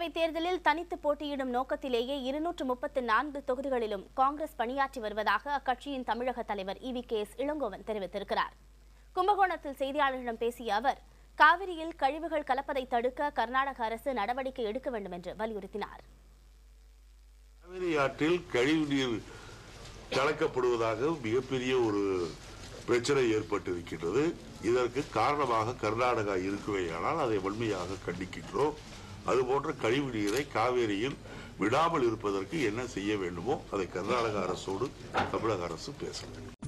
தேர்தலில் தனித்து போட்டியிடும் நோக்கத்திலேயே இருநூற்று முப்பத்து நான்கு தொகுதிகளிலும் காங்கிரஸ் பணியாற்றி வருவதாக அக்கட்சியின் தமிழக தலைவர் இவி கே எஸ் இளங்கோவன் தெரிவித்திருக்கிறார் கும்பகோணத்தில் செய்தியாளர்களிடம் பேசிய அவர் காவிரியில் கழிவுகள் கலப்பதை தடுக்க கர்நாடக அரசு நடவடிக்கை எடுக்க வேண்டும் என்று வலியுறுத்தினார் காவிரி ஆற்றில் கழிவுநீர் கலக்கப்படுவதாக மிகப்பெரிய ஒரு பிரச்சனை ஏற்பட்டிருக்கின்றது இதற்கு காரணமாக கர்நாடகா இருக்குமேயானால் அதை வன்மையாக கண்டிக்கின்றோம் அதுபோன்ற கழிவு நீரை காவேரியில் விடாமல் இருப்பதற்கு என்ன செய்ய வேண்டுமோ அதை கர்நாடக அரசோடு தமிழக அரசு பேச வேண்டும்